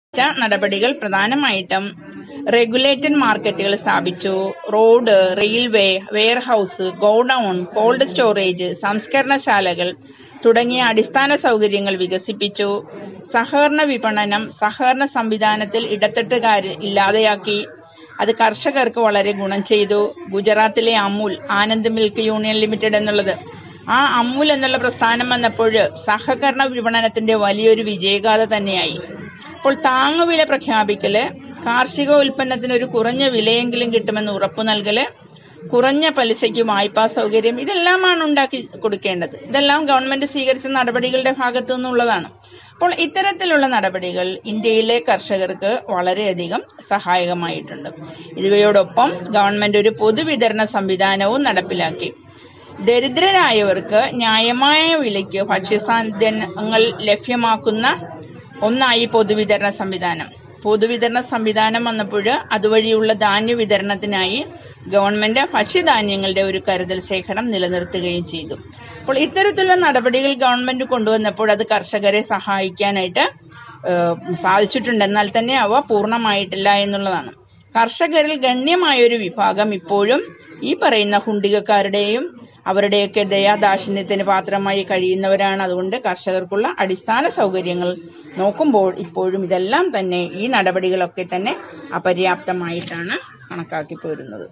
നടപടികൾ പ്രധാനമായിട്ടും റെഗുലേറ്റഡ് മാർക്കറ്റുകൾ സ്ഥാപിച്ചു road railway warehouse godown cold storage സംസ്കരണശാലകൾ തുടങ്ങിയ അടിസ്ഥാന സൗകര്യങ്ങൾ വികസിപ്പിച്ചു സഹകരണ വിപണനം സഹകരണ സംവിധാനത്തിൽ ഇടത്തട്ടുകാരെ ഇല്ലാതെയാക്കി അത് കർഷകർക്ക് വളരെ ഗുണം ചെയ്തു ഗുജറാത്തിലെ Amul Anand milk union limited എന്നുള്ളത് ആ അമൂൽ എന്നുള്ള പ്രസ്ഥാനം വന്നപ്പോൾ സഹകരണ വിപണനത്തിന്റെ വലിയൊരു വിജയഗാഥ തന്നെയായി അപ്പോൾ താങ്ങുവില പ്രഖ്യാപിക്കല് കാർഷിക ഉൽപ്പന്നത്തിന് ഒരു കുറഞ്ഞ വിലയെങ്കിലും കിട്ടുമെന്ന് ഉറപ്പു നൽകല് കുറഞ്ഞ പലിശയ്ക്ക് വായ്പാ സൗകര്യം ഇതെല്ലാമാണ് ഉണ്ടാക്കി കൊടുക്കേണ്ടത് ഇതെല്ലാം ഗവൺമെന്റ് സ്വീകരിച്ച നടപടികളുടെ ഭാഗത്തു നിന്നുള്ളതാണ് അപ്പോൾ ഇത്തരത്തിലുള്ള നടപടികൾ ഇന്ത്യയിലെ കർഷകർക്ക് വളരെയധികം സഹായകമായിട്ടുണ്ട് ഇവയോടൊപ്പം ഗവൺമെന്റ് ഒരു പൊതുവിതരണ സംവിധാനവും നടപ്പിലാക്കി ദരിദ്രരായവർക്ക് ന്യായമായ വിലയ്ക്ക് ഭക്ഷ്യസാധനങ്ങൾ ലഭ്യമാക്കുന്ന ഒന്നായി പൊതുവിതരണ സംവിധാനം പൊതുവിതരണ സംവിധാനം വന്നപ്പോൾ അതുവഴിയുള്ള ധാന്യ വിതരണത്തിനായി ഗവൺമെന്റ് ഭക്ഷ്യധാന്യങ്ങളുടെ ഒരു കരുതൽ ശേഖരം നിലനിർത്തുകയും ചെയ്തു അപ്പോൾ ഇത്തരത്തിലുള്ള നടപടികൾ ഗവൺമെന്റ് കൊണ്ടുവന്നപ്പോൾ അത് കർഷകരെ സഹായിക്കാനായിട്ട് സാധിച്ചിട്ടുണ്ട് എന്നാൽ തന്നെ അവ പൂർണ്ണമായിട്ടില്ല എന്നുള്ളതാണ് കർഷകരിൽ ഗണ്യമായൊരു വിഭാഗം ഇപ്പോഴും ഈ പറയുന്ന ഹുണ്ടികക്കാരുടെയും അവരുടെയൊക്കെ ദയാദാക്ഷിണ്യത്തിന് പാത്രമായി കഴിയുന്നവരാണ് അതുകൊണ്ട് കർഷകർക്കുള്ള അടിസ്ഥാന സൗകര്യങ്ങൾ നോക്കുമ്പോൾ ഇപ്പോഴും ഇതെല്ലാം തന്നെ ഈ നടപടികളൊക്കെ തന്നെ അപര്യാപ്തമായിട്ടാണ് കണക്കാക്കി പോരുന്നത്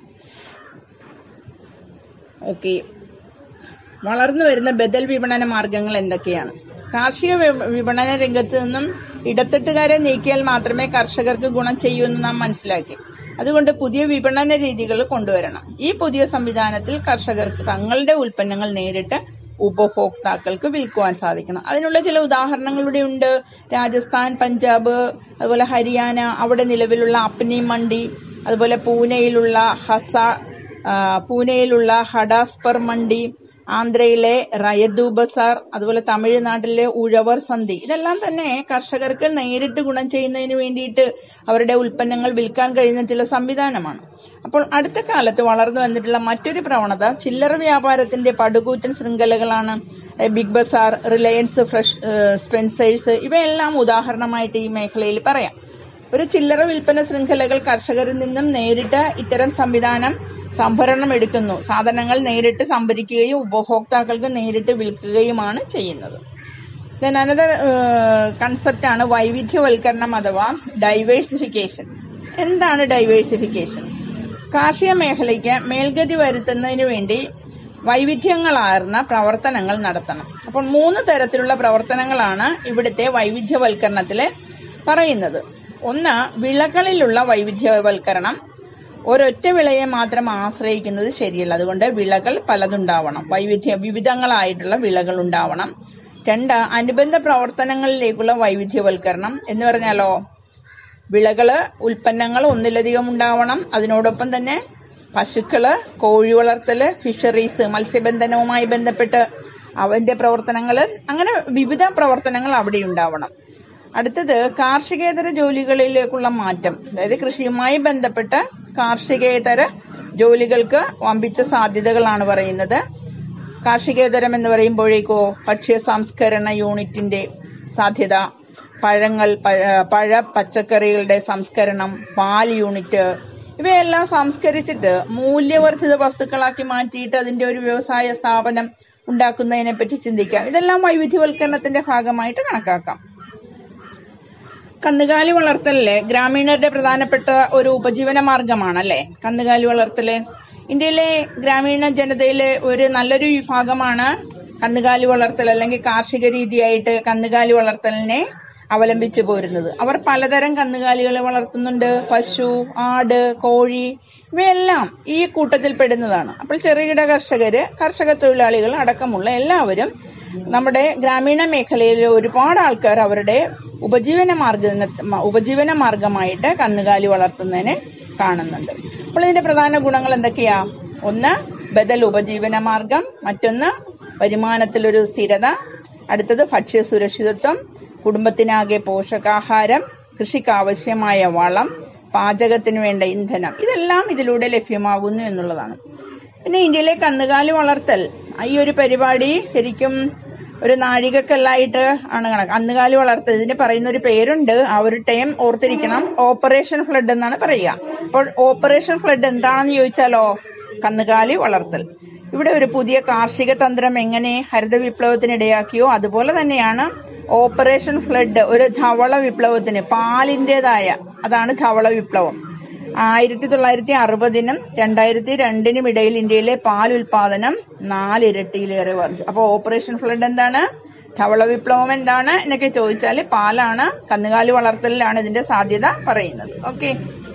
ഓക്കെ വളർന്നു വരുന്ന ബദൽ വിപണന മാർഗങ്ങൾ എന്തൊക്കെയാണ് കാർഷിക വിപണന രംഗത്ത് നിന്നും ഇടത്തട്ടുകാരെ നീക്കിയാൽ മാത്രമേ കർഷകർക്ക് ഗുണം ചെയ്യൂ എന്ന് നാം മനസ്സിലാക്കി അതുകൊണ്ട് പുതിയ വിപണന രീതികൾ കൊണ്ടുവരണം ഈ പുതിയ സംവിധാനത്തിൽ കർഷകർക്ക് തങ്ങളുടെ ഉൽപ്പന്നങ്ങൾ നേരിട്ട് ഉപഭോക്താക്കൾക്ക് വിൽക്കുവാൻ സാധിക്കണം അതിനുള്ള ചില ഉദാഹരണങ്ങൾ ഇവിടെ ഉണ്ട് രാജസ്ഥാൻ പഞ്ചാബ് അതുപോലെ ഹരിയാന അവിടെ നിലവിലുള്ള അപ്നി മണ്ഡി അതുപോലെ പൂനെയിലുള്ള ഹസ പൂനെയിലുള്ള ഹഡാസ്പർ മണ്ഡി ആന്ധ്രയിലെ റയദു ബസാർ അതുപോലെ തമിഴ്നാട്ടിലെ ഉഴവർ സന്ധി ഇതെല്ലാം തന്നെ കർഷകർക്ക് നേരിട്ട് ഗുണം ചെയ്യുന്നതിന് വേണ്ടിയിട്ട് അവരുടെ ഉൽപ്പന്നങ്ങൾ വിൽക്കാൻ കഴിയുന്ന ചില സംവിധാനമാണ് അപ്പോൾ അടുത്ത കാലത്ത് വളർന്നു വന്നിട്ടുള്ള മറ്റൊരു പ്രവണത ചില്ലറ വ്യാപാരത്തിന്റെ പടുകൂറ്റൻ ശൃംഖലകളാണ് Big Bazaar Reliance Fresh Spencer's ഇവയെല്ലാം ഉദാഹരണമായിട്ട് ഈ മേഖലയിൽ പറയാം ഒരു ചില്ലറ വിൽപ്പന ശൃംഖലകൾ കർഷകരിൽ നിന്നും നേരിട്ട് ഇത്തരം സംവിധാനം സംഭരണം എടുക്കുന്നു സാധനങ്ങൾ നേരിട്ട് സംഭരിക്കുകയും ഉപഭോക്താക്കൾക്ക് നേരിട്ട് വിൽക്കുകയുമാണ് ചെയ്യുന്നത് ദെൻ അനദർ കൺസെപ്റ്റ് ആണ് വൈവിധ്യവൽക്കരണം അഥവാ ഡൈവേഴ്സിഫിക്കേഷൻ എന്താണ് ഡൈവേഴ്സിഫിക്കേഷൻ കാർഷിക മേഖലയ്ക്ക് മേൽഗതി വരുത്തുന്നതിന് വേണ്ടി വൈവിധ്യങ്ങളാർന്ന പ്രവർത്തനങ്ങൾ നടത്തണം അപ്പോൾ മൂന്ന് തരത്തിലുള്ള പ്രവർത്തനങ്ങളാണ് ഇവിടുത്തെ വൈവിധ്യവൽക്കരണത്തിൽ പറയുന്നത് ഒന്ന് വിളകളിലുള്ള വൈവിധ്യവൽക്കരണം ഒരൊറ്റ വിളയെ മാത്രം ആശ്രയിക്കുന്നത് ശരിയല്ല അതുകൊണ്ട് വിളകൾ പലതുണ്ടാവണം വൈവിധ്യ വിവിധങ്ങളായിട്ടുള്ള വിളകൾ ഉണ്ടാവണം രണ്ട് അനുബന്ധ പ്രവർത്തനങ്ങളിലേക്കുള്ള വൈവിധ്യവൽക്കരണം എന്ന് പറഞ്ഞാലോ വിളകള് ഉൽപ്പന്നങ്ങൾ ഒന്നിലധികം ഉണ്ടാവണം അതിനോടൊപ്പം തന്നെ പശുക്കള് കോഴി വളർത്തല് ഫിഷറീസ് മത്സ്യബന്ധനവുമായി ബന്ധപ്പെട്ട് അവന്റെ പ്രവർത്തനങ്ങൾ അങ്ങനെ വിവിധ പ്രവർത്തനങ്ങൾ അവിടെ ഉണ്ടാവണം അടുത്തത് കാർഷികേതര ജോലികളിലേക്കുള്ള മാറ്റം അതായത് കൃഷിയുമായി ബന്ധപ്പെട്ട കാർഷികേതര ജോലികൾക്ക് വമ്പിച്ച സാധ്യതകളാണ് പറയുന്നത് കാർഷികേതരം എന്ന് പറയുമ്പോഴേക്കോ ഭക്ഷ്യ സംസ്കരണ യൂണിറ്റിന്റെ സാധ്യത പഴങ്ങൾ പഴ പച്ചക്കറികളുടെ സംസ്കരണം പാൽ യൂണിറ്റ് ഇവയെല്ലാം സംസ്കരിച്ചിട്ട് മൂല്യവർദ്ധിത വസ്തുക്കളാക്കി മാറ്റിയിട്ട് അതിന്റെ ഒരു വ്യവസായ സ്ഥാപനം ഉണ്ടാക്കുന്നതിനെ പറ്റി ചിന്തിക്കാം ഇതെല്ലാം വൈവിധ്യവൽക്കരണത്തിന്റെ ഭാഗമായിട്ട് കണക്കാക്കാം കന്നുകാലി വളർത്തലിലെ ഗ്രാമീണരുടെ പ്രധാനപ്പെട്ട ഒരു ഉപജീവന മാർഗമാണ് അല്ലെ കന്നുകാലി വളർത്തല് ഇന്ത്യയിലെ ഗ്രാമീണ ജനതയിലെ ഒരു നല്ലൊരു വിഭാഗമാണ് കന്നുകാലി വളർത്തൽ അല്ലെങ്കിൽ കാർഷിക രീതിയായിട്ട് കന്നുകാലി വളർത്തലിനെ അവലംബിച്ചു പോരുന്നത് അവർ പലതരം കന്നുകാലികളെ വളർത്തുന്നുണ്ട് പശു ആട് കോഴി ഇവയെല്ലാം ഈ കൂട്ടത്തിൽ പെടുന്നതാണ് അപ്പോൾ ചെറുകിട കർഷകര് കർഷക തൊഴിലാളികൾ അടക്കമുള്ള എല്ലാവരും നമ്മുടെ ഗ്രാമീണ മേഖലയിലെ ഒരുപാട് ആൾക്കാർ അവരുടെ ഉപജീവന മാർഗ ഉപജീവന മാർഗമായിട്ട് കന്നുകാലി വളർത്തുന്നതിനെ കാണുന്നുണ്ട് അപ്പോൾ ഇതിന്റെ പ്രധാന ഗുണങ്ങൾ എന്തൊക്കെയാ ഒന്ന് ബദൽ ഉപജീവന മാർഗം മറ്റൊന്ന് വരുമാനത്തിലൊരു സ്ഥിരത അടുത്തത് ഭക്ഷ്യ സുരക്ഷിതത്വം കുടുംബത്തിനാകെ പോഷകാഹാരം കൃഷിക്ക് ആവശ്യമായ വളം പാചകത്തിന് വേണ്ട ഇന്ധനം ഇതെല്ലാം ഇതിലൂടെ ലഭ്യമാകുന്നു എന്നുള്ളതാണ് പിന്നെ ഇന്ത്യയിലെ കന്നുകാലി വളർത്തൽ ഈ ഒരു പരിപാടി ശരിക്കും ഒരു നാഴികക്കല്ലായിട്ട് ആണ് കണക്ക് കന്നുകാലി വളർത്തൽ ഇതിന് പറയുന്ന ഒരു പേരുണ്ട് ആ ഒരു ടൈം ഓർത്തിരിക്കണം ഓപ്പറേഷൻ ഫ്ലഡ് എന്നാണ് പറയുക അപ്പോൾ ഓപ്പറേഷൻ ഫ്ലഡ് എന്താണെന്ന് ചോദിച്ചാലോ കന്നുകാലി വളർത്തൽ ഇവിടെ ഒരു പുതിയ കാർഷിക തന്ത്രം എങ്ങനെ ഹരിത വിപ്ലവത്തിനിടയാക്കിയോ അതുപോലെ തന്നെയാണ് ഓപ്പറേഷൻ ഫ്ലഡ് ഒരു ധവള വിപ്ലവത്തിന് പാലിന്റേതായ അതാണ് ധവള വിപ്ലവം ആയിരത്തി തൊള്ളായിരത്തി അറുപതിനും രണ്ടായിരത്തി രണ്ടിനും ഇടയിൽ ഇന്ത്യയിലെ പാൽ ഉൽപാദനം നാലിരട്ടിയിലേറെ വർദ്ധിച്ചു അപ്പോൾ ഓപ്പറേഷൻ ഫ്ലഡ് എന്താണ് ധവള വിപ്ലവം എന്താണ് എന്നൊക്കെ ചോദിച്ചാൽ പാലാണ് കന്നുകാലി വളർത്തലിലാണ് ഇതിന്റെ സാധ്യത പറയുന്നത് ഓക്കെ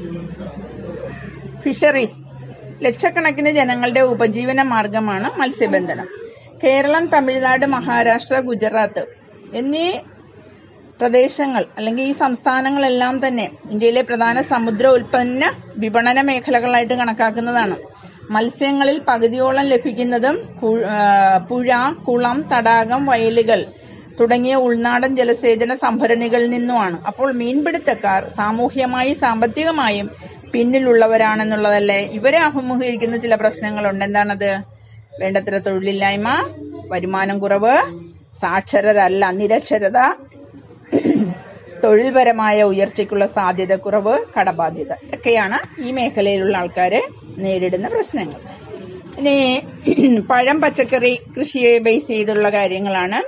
ഫിഷറീസ് ലക്ഷക്കണക്കിന് ജനങ്ങളുടെ ഉപജീവന മാർഗമാണ് മത്സ്യബന്ധനം കേരളം തമിഴ്നാട് മഹാരാഷ്ട്ര ഗുജറാത്ത് എന്നീ പ്രദേശങ്ങൾ അല്ലെങ്കിൽ ഈ സംസ്ഥാനങ്ങളെല്ലാം തന്നെ ഇന്ത്യയിലെ പ്രധാന സമുദ്ര ഉൽപ്പന്ന വിപണന മേഖലകളായിട്ട് കണക്കാക്കുന്നതാണ് മത്സ്യങ്ങളിൽ പകുതിയോളം ലഭിക്കുന്നതും പു- ആ, പുഴ കുളം തടാകം വയലുകൾ തുടങ്ങിയ ഉൾനാടൻ ജലസേചന സംഭരണികളിൽ നിന്നുമാണ് അപ്പോൾ മീൻപിടുത്തക്കാർ സാമൂഹ്യമായി സാമ്പത്തികമായും പിന്നിലുള്ളവരാണെന്നുള്ളതല്ലേ ഇവരെ അഭിമുഖീകരിക്കുന്ന ചില പ്രശ്നങ്ങളുണ്ട് എന്താണത് വേണ്ടത്ര തൊഴിലില്ലായ്മ വരുമാനം കുറവ് സാക്ഷരരല്ല നിരക്ഷരത തൊഴിൽപരമായ ഉയർച്ചയ്ക്കുള്ള സാധ്യത കുറവ് കടബാധ്യത ഇതൊക്കെയാണ് ഈ മേഖലയിലുള്ള ആൾക്കാര് നേരിടുന്ന പ്രശ്നങ്ങൾ ഇനി പഴം പച്ചക്കറി കൃഷിയെ ബേസ് ചെയ്തുള്ള കാര്യങ്ങളാണ്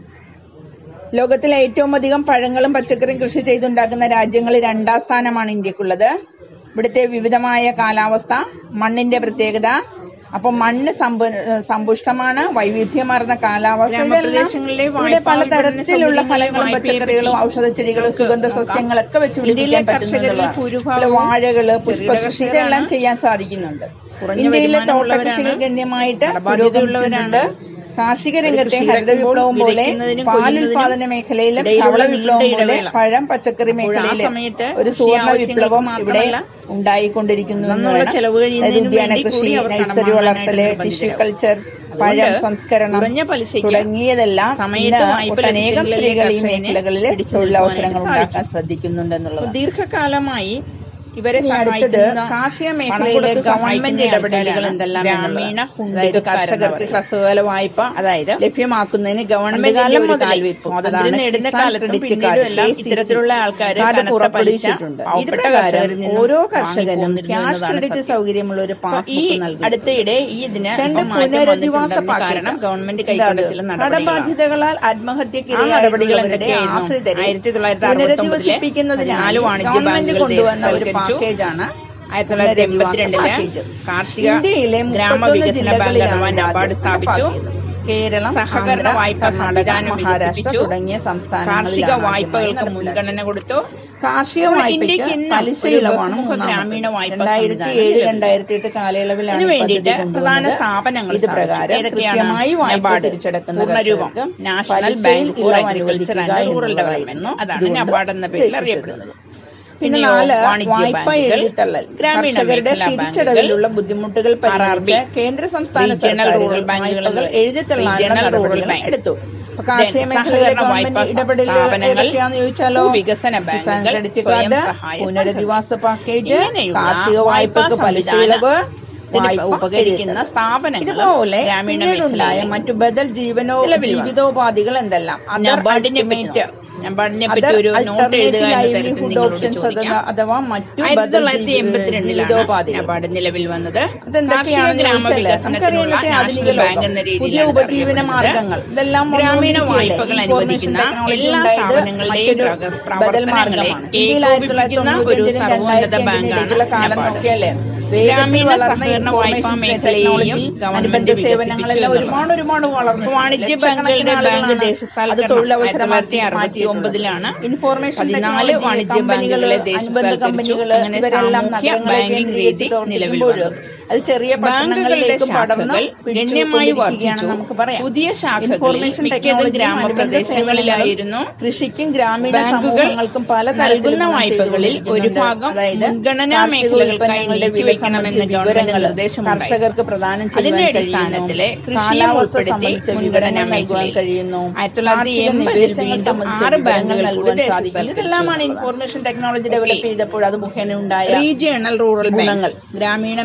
ലോകത്തിലെ ഏറ്റവും അധികം പഴങ്ങളും പച്ചക്കറിയും കൃഷി ചെയ്തുണ്ടാക്കുന്ന രാജ്യങ്ങളിൽ രണ്ടാം സ്ഥാനമാണ് ഇന്ത്യക്കുള്ളത് ഇവിടുത്തെ വിവിധമായ കാലാവസ്ഥ മണ്ണിന്റെ പ്രത്യേകത അപ്പൊ മണ്ണ് സമ്പു- സമ്പുഷ്ടമാണ് വൈവിധ്യമാർന്ന കാലാവസ്ഥ ഗ്രാമപ്രദേശങ്ങളിലെ ഇതെല്ലാം ഇവിടെ വായ്പാ പലതരത്തിലുള്ള വിപണന ഫലങ്ങളും സൗകര്യങ്ങളെ പച്ചക്കറികളും വായ്പയെ ഔഷധച്ചെടികളും നമുക്ക് സുഗന്ധ സസ്യങ്ങളൊക്കെ വെച്ച് ഇന്ത്യയിലെ പിടിപ്പിക്കാൻ കർഷകരിൽ പറ്റുന്നതാണ് ഭൂരിഭാഗവും വാഴകള് പുഷ്പകൃഷി ചെറുകിട ഇതെല്ലാം ചെയ്യാൻ സാധിക്കുന്നുണ്ട് കുറഞ്ഞ ഇന്ത്യയിലെ വരുമാനമുള്ളവരാണ്. തോട്ടകൃഷികൾ ഗണ്യമായിട്ട് കടബാധ്യതയുള്ളവരാണ്. പുരോഗമിച്ചിട്ടുണ്ട് കാർഷിക രംഗത്തെ കൃഷി ഹരിത ഇറക്കുമ്പോൾ വിപ്ലവം പോലെ വിതയ്ക്കുന്നതിനും പാൽ കൊയ്യുന്നതിനും ഉൽപാദന മേഖലയിലും ഇടയിലുള്ള ധവള നീണ്ട വിപ്ലവം പോലെ ഇടവേള. പഴം പച്ചക്കറി അപ്പോൾ ആ മേഖലയിലും സമയത്ത് ഒരു കൃഷി സുവർണ ആവശ്യങ്ങൾക്ക് വിപ്ലവം ഇവിടെ മാത്രമല്ല, ഉണ്ടായിക്കൊണ്ടിരിക്കുന്നു എന്ന് നന്നുള്ള വേണം. ചെലവ് കഴിയുന്നതിനും അതായത് ഉദ്യാന വേണ്ടി കൃഷി കൂടി അവർ നഴ്സറി കടം വളർത്തല് വാങ്ങാനായിട്ട് ടിഷ്യൂ നിർബന്ധിതരാകും. കൾച്ചർ പഴം അതുകൊണ്ട് സംസ്കരണം കുറഞ്ഞ പലിശയ്ക്ക് തുടങ്ങിയതെല്ലാം സമയത്ത് ഇന്ന് വായ്പ ഒട്ടനേകം ലഭിച്ചെങ്കിലേ സ്ത്രീകൾ ഈ കർഷകനെ മേഖലകളിൽ പിടിച്ചു തൊഴിലവസരങ്ങൾ നിർത്തുവാനായിട്ട് ഉണ്ടാക്കാൻ ശ്രദ്ധിക്കുന്നുണ്ടെന്നുള്ളത് ദീർഘകാലമായി ഇവരെ ഇനി അടുത്തത് സഹായിക്കുന്ന കാർഷിക പണം മേഖലയിലെ കൊടുത്ത് ഗവൺമെന്റ് സഹായിക്കുന്ന ഇടപെടലുകൾ ആൾക്കാരാണ് എന്തെല്ലാം ഗ്രാമീണ എന്നുള്ളത്. അതായത് ഹുണ്ടികക്കാരെന്ന് കർഷകർക്ക് പറയുന്നത്. ഹ്രസ്വകാല വായ്പ അതായത് ലഭ്യമാക്കുന്നതിന് പണ്ട് ഗവൺമെന്റിന്റെ കാലം ഒരു മുതലേ കാൽവെപ്പ് സ്വാതന്ത്ര്യം അതാണ് നേടുന്ന കിസാൻ കാലത്തും ക്രെഡിറ്റ് പിന്നീടും കാർഡ്, എല്ലാം KCC. ഇത്തരത്തിലുള്ള ആൾക്കാര് കാർഡ് കനത്ത പുറപ്പെടുവിച്ചിട്ടുണ്ട് പലിശ ഇത് പാവപ്പെട്ട പ്രകാരം കർഷകരിൽ നിന്നും ഓരോ കർഷകനും വാങ്ങിപ്പോന്നിരുന്നു ക്യാഷ് എന്നതാണ് ക്രെഡിറ്റ് സത്യം. സൗകര്യമുള്ള ഒരു അപ്പൊ ഈ പാസ്ബുക്ക് നൽകും അടുത്തിടെ ഈ ഇതിന് രണ്ട് ഇപ്പം മാറ്റം പുനരധിവാസ വന്നിട്ടുണ്ടെന്ന് പാക്കേജ് കാരണം ഗവൺമെന്റ് കൈക്കൊണ്ട ചില നടപടികളാണ് കടബാധ്യതകളാൽ ആത്മഹത്യക്ക് ആ നടപടികൾ ഇരയായിട്ടുള്ളവരുടെ എന്തൊക്കെയായിരുന്നു? ആശ്രിതരെ ആയിരത്തി തൊള്ളായിരത്തി അറുപത്തൊമ്പതിലെ പുനരധിവസിപ്പിക്കുന്നതിനായി പതിനാല് വാണിജ്യ ഗവൺമെന്റ് ബാങ്കുകൾ കൊണ്ടുവന്ന ഒരു ദേശസാൽക്കരിച്ചു. പാക്കേജാണ് ആയിരത്തി തൊള്ളായിരത്തി പുനരധിവാസ എൺപത്തിരണ്ടില് പാക്കേജ്. കാർഷിക ഇന്ത്യയിലെ ഗ്രാമവികസന ബാങ്ക് അഥവാ നബാർഡ് സ്ഥാപിച്ചു കേരളം സഹകരണ ആന്ധ്ര, വായ്പാ കർണാടക, സംവിധാനം മഹാരാഷ്ട്ര വികസിപ്പിച്ചു. തുടങ്ങിയ സംസ്ഥാനങ്ങളിൽ കാർഷിക വായ്പകൾക്ക് മുൻഗണന കൊടുത്തു കാർഷിക അപ്പോൾ വായ്പയ്ക്ക് ഇന്ത്യക്ക് ഇന്ന് പലിശ ഒരു ഇളവാണ് ബഹുമുഖ മൂന്നാമത്തെ. ഗ്രാമീണ വായ്പാ രണ്ടായിരത്തി സംവിധാനം ഏഴ് നിലവിൽ. രണ്ടായിരത്തി എട്ട് കാലയളവിലാണ് ഇതിനു ഈ പദ്ധതി വേണ്ടിയിട്ട് പ്രധാന കൊണ്ടുവന്നത്. സ്ഥാപനങ്ങൾ ഇത് പ്രകാരം സ്ഥാപിച്ചു. ഏതൊക്കെയാണ്? കൃത്യമായി വായ്പ നബാർഡ്, തിരിച്ചടക്കുന്ന പൂർണ്ണരൂപം കർഷകർക്ക് നാഷണൽ പലിശയിൽ ബാങ്ക് ഫോർ ഇളവ് അഗ്രികൾച്ചർ ആൻഡ് അനുവദിക്കുക റൂറൽ എന്നുള്ളതായിരുന്നു ഡെവലപ്മെന്റ് അതാണ് ഇതുകൊണ്ട് നബാർഡ് എന്ന പേരിൽ ഉദ്ദേശിച്ചിരുന്നത്. അറിയപ്പെടുന്നത് പിന്നെ പിന്നെയോ, നാല് വാണിജ്യ വായ്പ ബാങ്കുകൾ, എഴുതിത്തള്ളൽ ഗ്രാമീണ കർഷകരുടെ മേഖലാ തിരിച്ചടവിലുള്ള ബുദ്ധിമുട്ടുകൾ പരിഹരിച്ച് RRB, കേന്ദ്ര സംസ്ഥാന റീജിയണൽ സർക്കാരുകൾ റൂറൽ ബാങ്കുകൾ വായ്പകൾ എഴുതിത്തള്ളാനുള്ള റീജിയണൽ റൂറൽ നടപടികൾ ബാങ്ക്സ്. എടുത്തു അപ്പൊ കാർഷിക Then മേഖലയിലെ സഹകരണ ഗവൺമെന്റ് വായ്പാ ഇടപെടൽ സ്ഥാപനങ്ങൾ, ഏതൊക്കെയാണെന്ന് ചോദിച്ചാലോ വികസന കിസാൻ ബാങ്കുകൾ, ക്രെഡിറ്റ് സ്വയം കാർഡ് സഹായ പുനരധിവാസ പാക്കേജ് ഇങ്ങനെയുള്ള കാർഷിക വായ്പാ വായ്പക്ക് പലിശ സംവിധാനം ഇളവ് ഇതിന് വായ്പ ഉപകരിക്കുന്ന എഴുതിത്തള്ളൽ. സ്ഥാപനങ്ങൾ ഇതുപോലെ ഗ്രാമീണ പിന്നീടുണ്ടായ മേഖലയിൽ മറ്റു ബദൽ ജീവനോ നിലവിൽ വന്നു. ജീവിതോപാധികൾ എന്തെല്ലാം Other നബാർഡിനെ ultimate പറ്റി നബാർഡിനെ Other പറ്റി ഒരു നോട്ട് alternative എഴുതുക എന്ന തരത്തിൽ livelihood നിങ്ങളോട് options ചോദിക്കാം അഥവാ- അഥവാ മറ്റു ആയിരത്തി ബദൽ തൊള്ളായിരത്തി ജീവി- എൺപത്തിരണ്ടിലാണ് ജീവിതോപാധികൾ നബാർഡ് നിലവിൽ വന്നത് അതെന്തൊക്കെയാണെന്ന് ചോദിച്ചാല് നമുക്കറിയാം ഇന്നത്തെ ആധുനിക നാഷണൽ ബാങ്ക് ലോകം എന്ന പുതിയ രീതിയിലാണ് ഉപജീവന അറിയപ്പെടുന്നത്. മാർഗങ്ങൾ ഇതെല്ലാം ഗ്രാമീണ വന്നുകൊണ്ടിരിക്കുകയല്ലേ. വായ്പകൾ Information അനുവദിക്കുന്ന technology എല്ലാ ഉണ്ടായത് സ്ഥാപനങ്ങളുടെയും മറ്റൊരു പ്രക- ബദൽ പ്രവർത്തനങ്ങളെ മാർഗമാണ്. ഇന്ത്യയിൽ ആയിരത്തി തൊള്ളായിരത്തി ഏകോപിപ്പിക്കുന്ന ഒരു തൊണ്ണൂറ്റഞ്ചിനും സർവോന്നത രണ്ടായിരത്തി ബാങ്കാണ് അഞ്ചിനും കാലം നബാർഡ്. നോക്കിയാലേ വേഗത്തിൽ ഗ്രാമീണ വളർന്ന സഹകരണ വായ്പാ information മേഖലയെയും technology, ഗവൺമെന്റ് അനുബന്ധ സേവനങ്ങളെല്ലാം വികസിപ്പിച്ചു ഒരുപാട് ഒരുപാട് വളർന്നു വാണിജ്യ ബാങ്കുകളുടെ ബാങ്ക് ദേശസാൽക്കരണം ആയിരത്തി തൊള്ളായിരത്തി അറുപത്തി ഒമ്പതിലാണ് ഇൻഫോർമേഷൻ പതിനാല് വാണിജ്യ ബാങ്കുകളെ ദേശസാൽക്കരിച്ചു അങ്ങനെ സാമൂഹ്യ ബാങ്കിംഗ് രീതി നിലവിൽ വന്നു അത് ചെറിയ ബാങ്കുകളുടെ പട്ടണങ്ങളിലേക്ക് പടർന്ന് ശാഖകൾ ഗണ്യമായി വർദ്ധിച്ചു നമുക്ക് പറയാം പുതിയ ശാഖകളിൽ ഇൻഫോർമേഷൻ മിക്കതും ടെക്നോളജിയും ഗ്രാമപ്രദേശങ്ങളിലായിരുന്നു അനുബന്ധ കൃഷിക്കും ഗ്രാമീണ ബാങ്കുകൾ സമൂഹങ്ങൾക്കും പല നൽകുന്ന വായ്പകളിൽ ഒരു ഭാഗം മുൻഗണനാ മേഖലകൾക്കായി നീക്കിവെക്കണമെന്ന് ഗവൺമെന്റ് നിർദ്ദേശമുണ്ടായി കർഷകർക്ക് പ്രദാനം അതിന്റെ ചെയ്യാൻ അടിസ്ഥാനത്തില് കഴിയുന്നു. കൃഷിയെ കാലാവസ്ഥ ഉൾപ്പെടുത്തി സംബന്ധിച്ച മുൻഗണനാ വിവരങ്ങൾ നൽകുവാൻ മേഖലയിൽ കഴിയുന്നു ആയിരത്തി തൊള്ളായിരത്തി കാർഷിക എൺപതിൽ നിവേശങ്ങൾ വീണ്ടും സംബന്ധിച്ച ആറ് വിവരങ്ങൾ ബാങ്കുകൾ നൽകുവാൻ കൂടി സാധിക്കും ദേശസാൽക്കരിച്ചു ഇതെല്ലാമാണ് ഇൻഫോർമേഷൻ ടെക്നോളജി ഡെവലപ്പ് ചെയ്തപ്പോൾ അത് മുഖേന ഉണ്ടായ റീജിയണൽ റൂറൽ ഗുണങ്ങൾ. ബാങ്ക്സ് ഗ്രാമീണ അപ്പോൾ മേഖലാ കർഷകരെ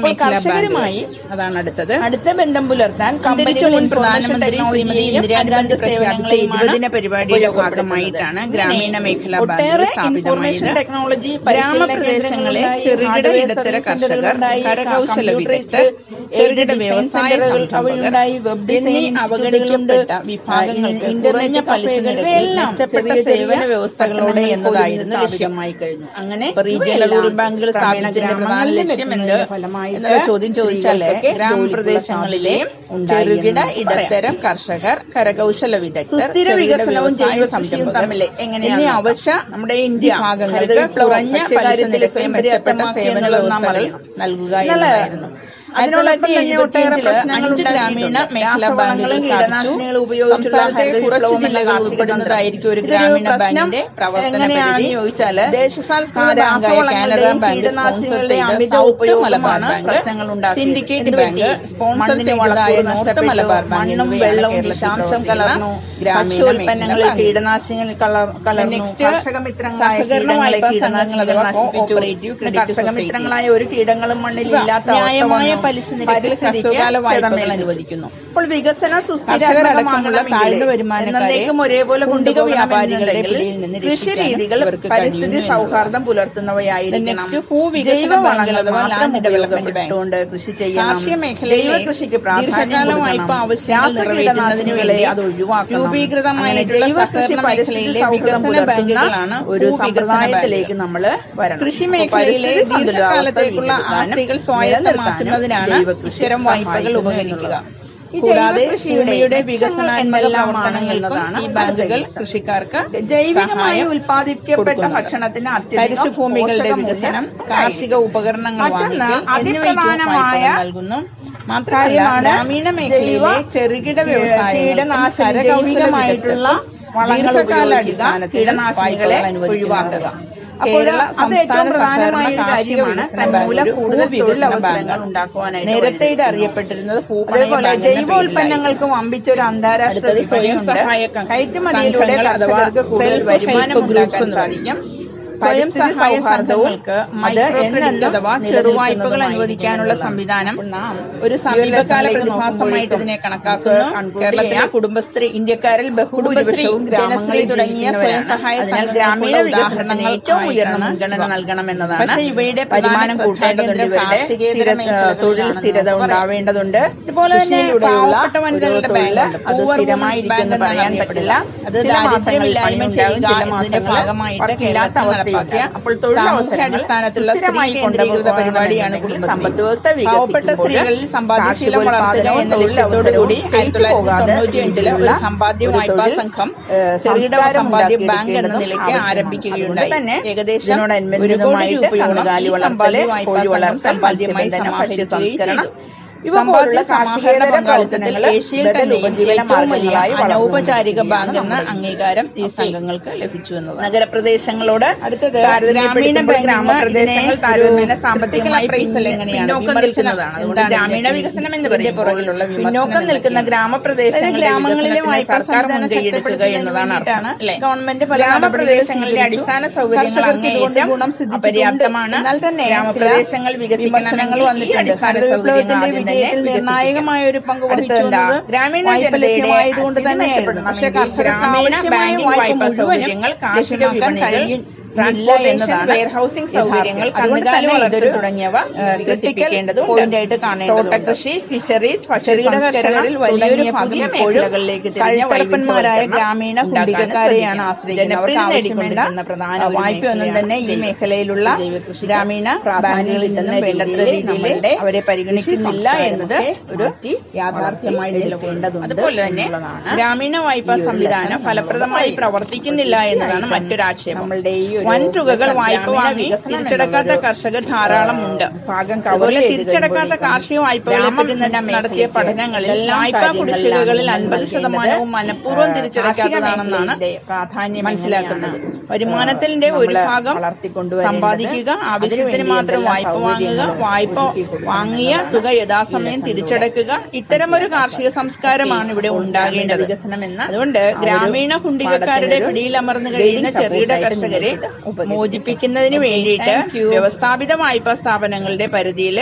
കർഷകരുമായി അതാണ് അടുത്തത് അടുത്ത ബന്ധം പുലർത്താൻ അന്തരിച്ച മുൻ പ്രധാനമന്ത്രി ശ്രീമതി ഇന്ദിരാഗാന്ധി പ്രഖ്യാപിച്ച ഇരുപതിന പരിപാടിയുടെ ഭാഗമായിട്ടാണ് ഗ്രാമീണ മേഖലാ ബാങ്കുകൾ സ്ഥാപിതമായത് ടെക്നോളജി ഗ്രാമപ്രദേശങ്ങളെ ചെറുകിട ഇടത്തര കർഷകർ കരകൗശല വിദഗ്ധർ ചെറുകിട വ്യവസായ സംരംഭകർ എന്നീ അവഗണിക്കപ്പെട്ട വിഭാഗങ്ങൾക്ക് കുറഞ്ഞ പലിശ നിരക്കിൽ മെച്ചപ്പെട്ട സേവന വ്യവസ്ഥകളോടെ എന്നതായിരുന്നു ലക്ഷ്യം ലക്ഷ്യമായി കഴിഞ്ഞു അങ്ങനെ ഇപ്പൊ റീജിയണൽ റൂറൽ ബാങ്കുകൾ സ്ഥാപിച്ചതിന്റെ പ്രധാന ലക്ഷ്യം എന്ത് എന്നുള്ള ചോദ്യം ചോദിച്ചാല് ഗ്രാമപ്രദേശങ്ങളിലെ ചെറുകിട ഇടത്തരം കർഷകർ കരകൗശല വിദഗ്ധർ സുസ്ഥിര ചെറുകിട വികസനവും വ്യവസായ ജൈവ കൃഷിയും സംരംഭകർ തമ്മിൽ എങ്ങനെയാണ് എന്നീ അവശ്യ നമ്മുടെ ഇന്ത്യ വിഭാഗങ്ങൾക്ക് ഹരിതവിപ്ലവം കുറഞ്ഞ പലിശ ഭക്ഷ്യകാര്യത്തിൽ നിരക്കിൽ സ്വയം മെച്ചപ്പെട്ട പര്യാപ്തമാക്കി സേവന എന്നുള്ളത് നാം വ്യവസ്ഥകൾ അറിയണം. നൽകുക നല്ല എന്നതായിരുന്നു അതിനോടൊപ്പം തന്നെ ഒട്ടേറെ പ്രശ്നങ്ങൾ അഞ്ച് ഗ്രാമീണ ഉണ്ടാക്കിയിട്ടുണ്ട്. മേഖലാ ബാങ്കുകൾ രാസവളങ്ങളും കീടനാശിനികളും സ്ഥാപിച്ചു ഉപയോഗിച്ചുള്ള സംസ്ഥാനത്തെ കുറച്ച് ഹരിതവിപ്ലവം ജില്ലകൾ എന്ന ഉൾപ്പെടുന്നതായിരിക്കും ഒരു ഇതൊരു ഗ്രാമീണ പ്രശ്നം ബാങ്കിന്റെ പ്രവർത്തന എങ്ങനെയാണെന്ന് പരിധി ചോദിച്ചാല് ദേശസാൽകൃത ആ, ബാങ്കായ കാനറ രാസവളങ്ങളുടെയും ബാങ്ക് സ്പോൺസർ കീടനാശിനികളുടെയും ചെയ്ത അമിത സൗത്ത് ഉപയോഗമാണ് മലബാർ ബാങ്ക് പ്രശ്നങ്ങൾ ഉണ്ടാക്കിയത്. സിൻഡിക്കേറ്റ് എന്ത് ബാങ്ക് പറ്റി? സ്പോൺസർ മണ്ണിന് ചെയ്തതായ വളക്കൂറ് നോർത്ത് നഷ്ടപ്പെട്ടു. മലബാർ ബാങ്ക് മണ്ണും എന്നിവയാണ് വെള്ളവും കേരളത്തിൽ വിഷാംശം പ്രവർത്തിക്കുന്ന കലർന്നു ഗ്രാമീണ ഭക്ഷ്യോൽപ്പന്നങ്ങളിൽ മേഖലാ ബാങ്ക്. കീടനാശിനികൾ കലർ- കലർന്നു നെക്സ്റ്റ് കർഷക മിത്രങ്ങളായ സഹകരണ കീടങ്ങളെ വായ്പാ കീടനാശിനികൾ സംഘങ്ങൾ അഥവാ നശിപ്പിച്ചു. കോഓപ്പറേറ്റീവ് പിന്നെ ക്രെഡിറ്റ് കർഷക സൊസൈറ്റീസ്. മിത്രങ്ങളായ ഒരു കീടങ്ങളും മണ്ണിൽ ഇവ ഇല്ലാത്ത അവസ്ഥ ന്യായമായ വന്നു. പലിശ നിരക്കിൽ പരിസ്ഥിതിക്ക് ഹ്രസ്വകാല വായ്പകൾ ക്ഷതമേൽപ്പിച്ചു. അനുവദിക്കുന്നു അപ്പോൾ വികസന കർഷകർ അടക്കമുള്ള താഴ്ന്ന വരുമാനക്കാരെ എന്നേക്കും ഒരേപോലെ കുണ്ടിക വ്യാപാരികളുടെ കൊണ്ടുപോകണമെന്നുണ്ടെങ്കിൽ പിടിയിൽ നിന്ന് കൃഷി രക്ഷിക്കാനും രീതികൾ ഇവർക്ക് പരിസ്ഥിതി കഴിയുന്നു സൗഹാർദ്ദം പുലർത്തുന്നവയായിരിക്കണം നെക്സ്റ്റ് ഭൂവികസന ജൈവ ബാങ്കുകൾ വളങ്ങൾ അഥവാ മാത്രം ലാൻഡ് ഡെവലപ്മെന്റ് ഉപയോഗപ്പെട്ടുകൊണ്ട് കൃഷി ചെയ്യണം കാർഷിക മേഖലയിലെ ജൈവ കൃഷിക്ക് പ്രാധാന്യം ദീർഘകാല വായ്പ കൊടുക്കണം. ആവശ്യങ്ങൾ നിറവേറ്റുന്നതിന് രാസകീടനാശിനികളെ വേണ്ടി അത് ഒഴിവാക്കണം രൂപീകൃതമായിട്ടുള്ള അങ്ങനെ ജൈവ കൃഷി സഹകരണ പരിസ്ഥിതി മേഖലയിലെ സൗഹൃദം വികസന പുലർത്തുന്ന ബാങ്കുകളാണ് ഒരു ഭൂവികസന സമ്പ്രദായത്തിലേക്ക് നമ്മൾ വരണം കൃഷി അപ്പോൾ മേഖലയിലെ പരിസ്ഥിതി സന്തുലിതാവസ്ഥ ദീർഘകാലത്തേക്കുള്ള വീണ്ടെടുക്കാനും ആസ്തികൾ നിലനിർത്താനും സ്വായത്തമാക്കുന്നതിനാണ് ജൈവകൃഷി ഇത്തരം വായ്പകൾ സഹായിക്കുന്നു ഉപകരിക്കുക എന്നുള്ളതാണ്. ഈ കൂടാതെ ജൈവകൃഷിയുടെ ഭൂമിയുടെ മെച്ചങ്ങൾ വികസനാത്മക എന്തെല്ലാമാണ് പ്രവർത്തനങ്ങൾക്കും എന്നതാണ് ഈ ബാങ്കുകൾ അടുത്ത കൃഷിക്കാർക്ക് ജൈവികമായി സഹായം ഉൽപ്പാദിപ്പിക്കപ്പെട്ട കൊടുക്കുന്നത്. ഭക്ഷണത്തിന് അത്യധികം തരിശുഭൂമികളുടെ പോഷകമൂല്യം വികസനം ഉണ്ടായിരിക്കും. കാർഷിക ഉപകരണങ്ങൾ മറ്റൊന്ന് വാങ്ങിക്കൽ എന്നിവയ്ക്കും അതിപ്രധാനമായ വായ്പകൾ നൽകുന്നു മാത്രമല്ല കാര്യമാണ് ഗ്രാമീണ മേഖലയിലെ ജൈവ ചെറുകിട വ്യവസായങ്ങൾക്കും കീടനാശിനി കരകൗശല ജൈവികമായിട്ടുള്ള വിദഗ്ധർക്കും വളങ്ങൾ ദീർഘകാല ഉപയോഗിക്കുക, അടിസ്ഥാനത്തിൽ കീടനാശിനികളെ വായ്പകൾ അനുവദിക്കുന്നുണ്ട് ഒഴിവാക്കുക. അപ്പോൾ കേരള അത് സംസ്ഥാന ഏറ്റവും പ്രധാനമായ സഹകരണ ഒരു കാർഷിക കാര്യമാണ് വികസന ബാങ്ക് തന്മൂലം ഒരു കൂടുതൽ ഭൂവികസന തൊഴിലവസരങ്ങൾ ബാങ്കാണ്. ഉണ്ടാക്കുവാനായിട്ട് നേരത്തെ ഇത് വഴിതെളിക്കുന്നു. അറിയപ്പെട്ടിരുന്നത് ഭൂപണയ അതേപോലെ ബാങ്ക് എന്ന പേരിലായിരുന്നു. ജൈവോൽപ്പന്നങ്ങൾക്ക് വമ്പിച്ച ഒരു അന്താരാഷ്ട്ര അടുത്തത് സ്വയം വിപണിയുണ്ട്. സഹായക കയറ്റുമതിയിലൂടെ സംഘങ്ങൾ അഥവാ കർഷകർക്ക് കൂടുതൽ self വരുമാനം help groups ഉണ്ടാക്കാൻ എന്ന് സാധിക്കും സ്വയം പരിസ്ഥിതി സഹായ സൗഹാർദ്ദവും സംഘങ്ങൾക്ക് അത് മൈക്രോ എന്നെന്നും ക്രെഡിറ്റ് അഥവാ ചെറുവായ്പകൾ അനുവദിക്കാനുള്ള സംവിധാനം അപ്പോൾ നാം ഒരു ഈ സമീപകാല ലെസണിലേക്ക് പ്രതിഭാസമായിട്ട് ഇതിനെ കണക്കാക്കുന്നു conclude കേരളത്തിലെ ചെയ്യാം. കുടുംബശ്രീ ഇന്ത്യക്കാരിൽ ബഹുഭൂരിപക്ഷവും കുടുംബശ്രീ, ജനശ്രീ തുടങ്ങിയ സ്വയം സഹായ അതിനാൽ സംഘങ്ങൾക്കുള്ള ഗ്രാമീണ വികസനത്തിന് ഉദാഹരണങ്ങൾ ഏറ്റവും ഉയർന്ന ആയിട്ടാണ് മുൻഗണന ഇവ. നൽകണമെന്നതാണ് പക്ഷേ ഇവയുടെ പ്രധാന വരുമാനം കൂട്ടേണ്ടതുണ്ട് ശ്രദ്ധാകേന്ദ്രം ഇവരുടെ കാർഷികേതര സ്ഥിര- മേഖലകളിലാണെന്ന് തൊഴിൽ സ്ഥിരത പറയാം. ഉണ്ടാവേണ്ടതുണ്ട് ഇതുപോലെ തന്നെ കൃഷിയിലൂടെയുള്ള പാവപ്പെട്ട വനിതകളുടെ ഒരു തൊഴിൽ ബാങ്കുണ്ട്. അത് Poor Women's സ്ഥിരമായിരിക്കും Bank എന്ന് എന്നാണ് പറയാൻ അറിയപ്പെടുക. പറ്റില്ല അത് ചില മാസങ്ങളിൽ ദാരിദ്ര്യമില്ലായ്മ പണിയുണ്ടാകും, ചെയ്യുക ചില എന്നതിന്റെ മാസങ്ങളിൽ ഭാഗമായിട്ട് വർക്കില്ലാത്ത കേരളത്തിൽ അവസ്ഥയുണ്ടാകും. നടപ്പാക്കിയ അപ്പോൾ തൊഴിലവസരങ്ങൾ സാമൂഹ്യാടിസ്ഥാനത്തിലുള്ള സ്ത്രീ സുസ്ഥിരമായി കേന്ദ്രീകൃത കൊണ്ടുപോകണമെന്നുണ്ടെങ്കിൽ പരിപാടിയാണ് സമ്പദ് കുടുംബശ്രീ വ്യവസ്ഥ പാവപ്പെട്ട വികസിക്കുമ്പോൾ സ്ത്രീകളിൽ സമ്പാദ്യശീലം വളർത്തുക എന്ന തൊഴിലവസരവും ലക്ഷ്യത്തോടുകൂടി ആയിരത്തി തൊള്ളായിരത്തി പോകാതെ തൊണ്ണൂറ്റി അഞ്ചില് ഒരു രീതിയിലുള്ള സമ്പാദ്യ ഒരു വായ്പാ തൊഴിൽ, സംഘം ഏഹ്, ചെറുകിട സംസ്കാരം സമ്പാദ്യ ബാങ്ക് എന്ന ഉണ്ടാക്കിയെടുക്കേണ്ടതും നിലയ്ക്ക് ആവശ്യമാണ്. ആരംഭിക്കുകയുണ്ടായി അതുകൊണ്ട് തന്നെ ഏകദേശം ഒരു കോടി ഇതിനോടനുബന്ധിതമായിട്ട് രൂപയോളം കന്നുകാലി ഈ വളർത്തല്, സമ്പാദ്യ വായ്പാ കോഴി സംഘം വളർത്തൽ, സമ്പാദ്യമായി മത്സ്യബന്ധനം, സമാഹരിക്കുകയും ഭക്ഷ്യസംസ്കരണം ചെയ്തു ഇവ സമ്പാദ്യ പോലുള്ള സമാഹരണ കാർഷികേതര പങ്കാളിത്തത്തിൽ പ്രവർത്തനങ്ങൾ ഏഷ്യയിൽ ബദൽ തന്നെ ഉപജീവന ഏറ്റവും വലിയ മാർഗ്ഗങ്ങളായി അനൗപചാരിക വളർന്നു ബാങ്ക് എന്ന വരികയാണ് അംഗീകാരം ഈ സംഘങ്ങൾക്ക് ലഭിച്ചു എന്നതാണ് നഗരപ്രദേശങ്ങളോട് അടുത്തത് താരതമ്യപ്പെടുത്തുമ്പോൾ ഗ്രാമീണ ഗ്രാമപ്രദേശങ്ങൾ ബാങ്കിന് താരതമ്യേന ഒരു സാമ്പത്തികമായി critical appraisal പിന്ന- എങ്ങനെയാണ്? പിന്നോക്കം വിമർശനം നിൽക്കുന്നതാണ് അതുകൊണ്ട് എന്താണ് ഗ്രാമീണ ഇതിന്റെ വികസനം എന്ന് ഇതിന്റെ പറയുമ്പോൾ പുറകിലുള്ള വിമർശനം പിന്നോക്കം നിൽക്കുന്ന എന്തൊക്കെയാണ്? ഗ്രാമപ്രദേശങ്ങളുടെ ഗ്രാമങ്ങളിലെ വികസനത്തിന് വായ്പാ സർക്കാർ സംവിധാനം മുൻകൈയെടുക്കുക ശക്തിപ്പെടുത്തുന്നതിന് എന്നതാണ് അർത്ഥം വേണ്ടിയിട്ടാണ് അല്ലേ ഗവൺമെന്റ് പല നടപടികളും ഗ്രാമപ്രദേശങ്ങളുടെ സ്വീകരിച്ചു. അടിസ്ഥാന സൗകര്യങ്ങൾ കർഷകർക്ക് ഇതുകൊണ്ട് അങ്ങേയറ്റം ഗുണം സിദ്ധിച്ചിട്ടുണ്ട്. അപര്യാപ്തമാണ് എന്നാൽ തന്നെ ചില ഗ്രാമപ്രദേശങ്ങൾ വിമർശനങ്ങൾ വികസിക്കണമെങ്കിൽ ഈ വന്നിട്ടുണ്ട് അടിസ്ഥാന ഹരിത സൗകര്യങ്ങൾ വിപ്ലവത്തിന്റെ ആദ്യം തന്നെ വിജയത്തിൽ വികസിപ്പിക്കണം. നിർണായകമായ ഒരു പങ്ക് വഹിച്ചു അടുത്തതെന്താ? എന്നത് ഗ്രാമീണ വായ്പ ജനതയുടെ ലഭ്യമായതുകൊണ്ട് സ്ഥിതി തന്നെയായിരുന്നു പക്ഷേ മെച്ചപ്പെടണമെങ്കിൽ കർഷകർക്ക് ഗ്രാമീണ ആവശ്യമായ ബാങ്കിംഗ് വായ്പ വായ്പാ മുഴുവനും സൗകര്യങ്ങൾ, കാർഷിക ലഭ്യമാക്കാൻ വിപണികൾ, കഴിയുന്നില്ല ട്രാൻസ്പോർട്ടേഷൻ എന്നതാണ് വെയർഹൌസിംഗ് സൗകര്യങ്ങൾ യാഥാർത്ഥ്യം. അതുകൊണ്ട് കന്നുകാലി തന്നെ വളർത്തൽ ഇതൊരു തുടങ്ങിയവ ക്രിട്ടിക്കൽ വികസിപ്പിക്കേണ്ടതുണ്ട് പോയിന്റ് ആയിട്ട് കാണേണ്ടതുണ്ട് തോട്ടകൃഷി ഫിഷറീസ് ചെറുകിട കർഷകരിൽ വലിയൊരു ഭാഗം പുതിയ ഇപ്പോഴും മേഖലകളിലേക്ക് തിരിഞ്ഞ കഴുത്തറപ്പന്മാരായ വൈവിധ്യവൽക്കരണം ഗ്രാമീണ ഉണ്ടാക്കാൻ കുടികക്കാരെയാണ് ശ്രദ്ധിക്കണം. ആശ്രയിക്കുന്നത് അവർക്ക് ജനപ്രീതി ആവശ്യവേണ്ട നേടിക്കൊണ്ടിരിക്കുന്ന പ്രധാന ഒരു വായ്പയൊന്നും തന്നെ ഈ മേഖലയാണ് മേഖലയിലുള്ള ജൈവകൃഷിക്ക് ഗ്രാമീണ പ്രാധാന്യം ബാങ്കുകളിൽ കിട്ടുന്ന നിന്നും വേണ്ടത്ര രീതിയിൽ രീതിയിൽ നമ്മളുടെ അവരെ പരിഗണിക്കുന്നില്ല കൃഷി എന്നത് സംസ്കാരമൊക്കെ ഒരു മാറ്റി യാഥാർത്ഥ്യമായി വളർത്തിയെടുക്കേണ്ടതുണ്ട് നിലകൊള്ളുന്നു അതുപോലെ തന്നെ എന്നുള്ളതാണ് ഗ്രാമീണ വായ്പാ ഈ ഒരു സംവിധാനം lesson ഫലപ്രദമായി നമ്മളോട് പ്രവർത്തിക്കുന്നില്ല എന്നതാണ് തീർച്ചയായിട്ടും മറ്റൊരു ആക്ഷേപം നമ്മളുടെ ഈ ഒരു വൻ തുകകൾ lesson വായ്പ ഗ്രാമീണ വാങ്ങി വികസനം തിരിച്ചടക്കാത്ത എന്നുള്ളൊരു, കർഷകർ ധാരാളമുണ്ട് ഭാഗം cover അതുപോലെ ചെയ്ത് തിരിച്ചടക്കാത്ത കഴിയുമ്പോഴേക്കും കാർഷിക വായ്പകളെ പറ്റി ഗ്രാമീണ നടത്തിയ മേഖലയ്ക്ക് പഠനങ്ങളിൽ എന്തെല്ലാം വായ്പാ കാര്യങ്ങളിലാണ് കുടിശ്ശികകളിൽ നമ്മൾ അൻപത് നൽകേണ്ടത്? ശതമാനവും മനഃപൂർവ്വം ആ, തിരിച്ചടക്കാത്തതാണെന്നാണ് കാർഷിക മേഖലയുടെ പ്രാധാന്യം മനസ്സിലാക്കുന്നത് എങ്ങനെയാണ്, വരുമാനത്തിന്റെ ആ, ഒരു നമ്മള് ഭാഗം വളർത്തിക്കൊണ്ടുവരേണ്ടത്? സമ്പാദിക്കുക ആവശ്യത്തിന് അതിനുവേണ്ടി മാത്രം എന്തെല്ലാം വായ്പ വാങ്ങുക സൗകര്യങ്ങൾ വായ്പ ഒരുക്കി കൊടുക്കണം വാങ്ങിയ എന്നതാണ് തുക യഥാസമയം ഈ തിരിച്ചടക്കുക ഇത്തരമൊരു കാർഷിക സംസ്കാരമാണ് ഇവിടെ അപ്പോൾ ഉണ്ടാകേണ്ടത് വികസനം എന്ന അതുകൊണ്ട് ആ ഒരു ഗ്രാമീണ കുണ്ടികക്കാരുടെ പാഠത്തിനൊരു പിടിയിലമർന്നു കഴിയുന്ന guiding ചെറുകിട support ആയിട്ട് കർഷകരെ നിങ്ങൾക്ക് ഉപകരിക്കും. മോചിപ്പിക്കുന്നതിന് Okay, വേണ്ടിയിട്ട് thank you. വ്യവസ്ഥാപിത വായ്പാ സ്ഥാപനങ്ങളുടെ പരിധിയിൽ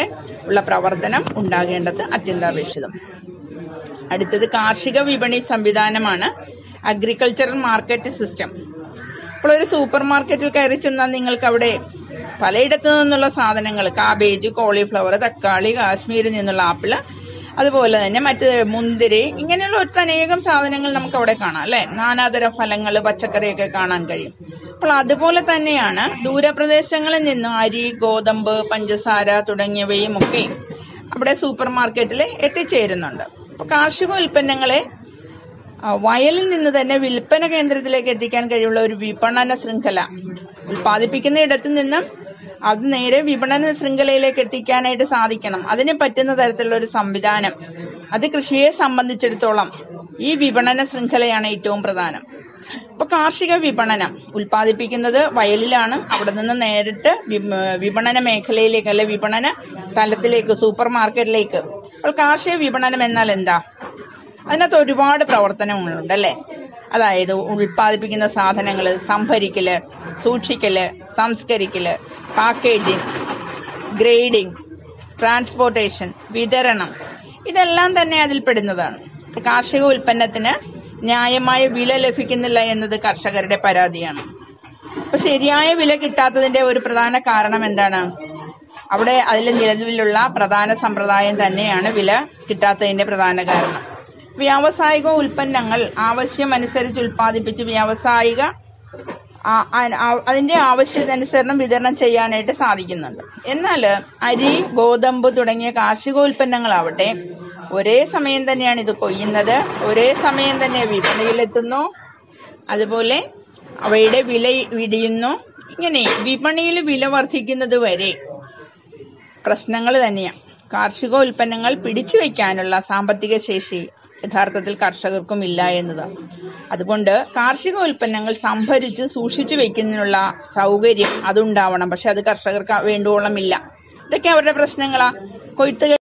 ഉള്ള പ്രവർത്തനം ഉണ്ടാകേണ്ടത് അത്യന്താപേക്ഷിതം അടുത്തത് കാർഷിക വിപണി സംവിധാനമാണ് അഗ്രികൾച്ചറൽ മാർക്കറ്റ് സിസ്റ്റം ഇപ്പോൾ ഒരു സൂപ്പർ മാർക്കറ്റിൽ കയറി ചെന്നാൽ നിങ്ങൾക്ക് അവിടെ പലയിടത്തു നിന്നുള്ള സാധനങ്ങൾ കാബേജ് കോളിഫ്ലവർ തക്കാളി കാശ്മീരിൽ നിന്നുള്ള ആപ്പിള് അതുപോലെ തന്നെ മറ്റ് മുന്തിരി ഇങ്ങനെയുള്ള ഒട്ടനേകം സാധനങ്ങൾ നമുക്ക് അവിടെ കാണാം അല്ലെ നാനാതര ഫലങ്ങൾ പച്ചക്കറിയൊക്കെ കാണാൻ കഴിയും അപ്പോൾ അതുപോലെ തന്നെയാണ് ദൂരപ്രദേശങ്ങളിൽ നിന്നും അരി ഗോതമ്പ് പഞ്ചസാര തുടങ്ങിയവയും ഒക്കെ അവിടെ സൂപ്പർ മാർക്കറ്റിൽ എത്തിച്ചേരുന്നുണ്ട് അപ്പൊ കാർഷിക ഉൽപ്പന്നങ്ങളെ ആ, വയലിൽ നിന്ന് തന്നെ വിൽപ്പന കേന്ദ്രത്തിലേക്ക് എത്തിക്കാൻ കഴിയുള്ള ഒരു വിപണന ശൃംഖല ഉൽപ്പാദിപ്പിക്കുന്ന ഇടത്തു നിന്നും അത് നേരെ വിപണന ശൃംഖലയിലേക്ക് എത്തിക്കാനായിട്ട് സാധിക്കണം അതിന് പറ്റുന്ന തരത്തിലുള്ള ഒരു സംവിധാനം അത് കൃഷിയെ സംബന്ധിച്ചിടത്തോളം ഈ വിപണന ശൃംഖലയാണ് ഏറ്റവും പ്രധാനം ഇപ്പൊ കാർഷിക വിപണനം ഉൽപ്പാദിപ്പിക്കുന്നത് വയലിലാണ് അവിടെ നിന്ന് നേരിട്ട് വിപ- വിപണന മേഖലയിലേക്ക് അല്ലെ വിപണന തലത്തിലേക്ക് സൂപ്പർ മാർക്കറ്റിലേക്ക് അപ്പോൾ കാർഷിക വിപണനം എന്നാൽ എന്താ അതിനകത്ത് ഒരുപാട് പ്രവർത്തനങ്ങളുണ്ട് അല്ലേ അതായത് ഉൽപ്പാദിപ്പിക്കുന്ന സാധനങ്ങൾ സംഭരിക്കല് സൂക്ഷിക്കല് സംസ്കരിക്കല് പാക്കേജിംഗ് ഗ്രേഡിംഗ് ട്രാൻസ്പോർട്ടേഷൻ വിതരണം ഇതെല്ലാം തന്നെ അതിൽ പെടുന്നതാണ് ഇപ്പൊ കാർഷിക ഉൽപ്പന്നത്തിന് ന്യായമായ വില ലഭിക്കുന്നില്ല എന്നത് കർഷകരുടെ പരാതിയാണ് അപ്പൊ ശരിയായ വില കിട്ടാത്തതിന്റെ ഒരു പ്രധാന കാരണം എന്താണ് അവിടെ അതിൽ നിലവിലുള്ള പ്രധാന സമ്പ്രദായം തന്നെയാണ് വില കിട്ടാത്തതിന്റെ പ്രധാന കാരണം വ്യാവസായിക ഉൽപ്പന്നങ്ങൾ ആവശ്യമനുസരിച്ച് ഉൽപ്പാദിപ്പിച്ച് വ്യാവസായിക ആ- ആ- ആ- അതിന്റെ ആവശ്യത്തിനനുസരണം വിതരണം ചെയ്യാനായിട്ട് സാധിക്കുന്നുണ്ട് എന്നാൽ അരി ഗോതമ്പ് തുടങ്ങിയ കാർഷികോൽപ്പന്നങ്ങളാവട്ടെ ഒരേ സമയം തന്നെയാണ് ഇത് കൊയ്യുന്നത് ഒരേ സമയം തന്നെ വിപണിയിലെത്തുന്നു അതുപോലെ അവയുടെ വില ഇടിയുന്നു ഇങ്ങനെ വിപണിയിൽ വില വർദ്ധിക്കുന്നത് വരെ പ്രശ്നങ്ങൾ തന്നെയാണ് കാർഷിക ഉൽപ്പന്നങ്ങൾ പിടിച്ചു വയ്ക്കാനുള്ള സാമ്പത്തിക ശേഷി യഥാർത്ഥത്തിൽ കർഷകർക്കും ഇല്ല എന്നതാണ് അതുകൊണ്ട് കാർഷിക ഉൽപ്പന്നങ്ങൾ സംഭരിച്ച് സൂക്ഷിച്ചു വെക്കുന്നതിനുള്ള സൗകര്യം അതുണ്ടാവണം പക്ഷെ അത് കർഷകർക്ക് വേണ്ടുവോളം ഇല്ല ഇതൊക്കെ അവരുടെ പ്രശ്നങ്ങളാ കൊയ്ത്ത്